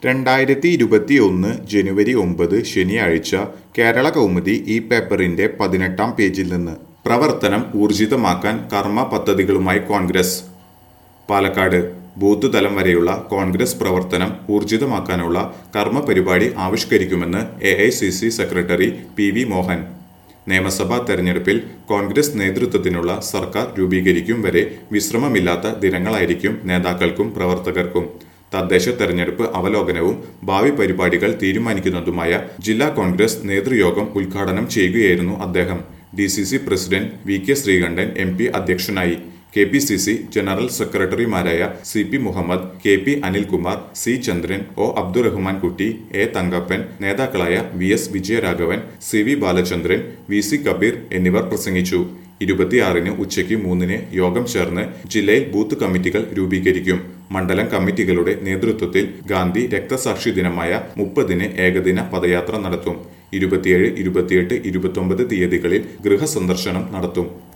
രണ്ടായിരത്തി ഇരുപത്തി ഒന്ന് ജനുവരി ഒമ്പത് ശനിയാഴ്ച കേരള കൗമുദി ഈ പേപ്പറിന്റെ പതിനെട്ടാം പേജിൽ നിന്ന് പ്രവർത്തനം ഊർജിതമാക്കാൻ കർമ്മ പദ്ധതികളുമായി കോൺഗ്രസ് പാലക്കാട് ബൂത്ത് തലം വരെയുള്ള കോൺഗ്രസ് പ്രവർത്തനം ഊർജിതമാക്കാനുള്ള കർമ്മ പരിപാടി ആവിഷ്കരിക്കുമെന്ന് A I C C secretary P V Mohan നിയമസഭാ തെരഞ്ഞെടുപ്പിൽ കോൺഗ്രസ് നേതൃത്വത്തിനുള്ള സർക്കാർ രൂപീകരിക്കും വരെ വിശ്രമമില്ലാത്ത ദിനങ്ങളായിരിക്കും നേതാക്കൾക്കും പ്രവർത്തകർക്കും തദ്ദേശ തെരഞ്ഞെടുപ്പ് അവലോകനവും ഭാവി പരിപാടികൾ തീരുമാനിക്കുന്നതുമായ ജില്ലാ കോൺഗ്രസ് നേതൃയോഗം ഉദ്ഘാടനം ചെയ്യുകയായിരുന്നു അദ്ദേഹം D C C president V K Sreekandan M P അധ്യക്ഷനായി K P C C general സെക്രട്ടറിമാരായ C P Muhammad K P Anilkumar C Chandran O Abdurahman Kutty A Thankappan നേതാക്കളായ V S Vijayaraghavan C V Balachandran V C Kabeer എന്നിവർ പ്രസംഗിച്ചു ഇരുപത്തിയാറിന് ഉച്ചയ്ക്ക് മൂന്നിന് യോഗം ചേർന്ന് ജില്ലയിൽ ബൂത്ത് കമ്മിറ്റികൾ രൂപീകരിക്കും മണ്ഡലം കമ്മിറ്റികളുടെ നേതൃത്വത്തിൽ ഗാന്ധി രക്തസാക്ഷി ദിനമായ മുപ്പതിന് ഏകദിന പദയാത്ര നടത്തും ഇരുപത്തിയേഴ് ഇരുപത്തിയെട്ട് ഇരുപത്തൊമ്പത് തീയതികളിൽ ഗൃഹസന്ദർശനം നടത്തും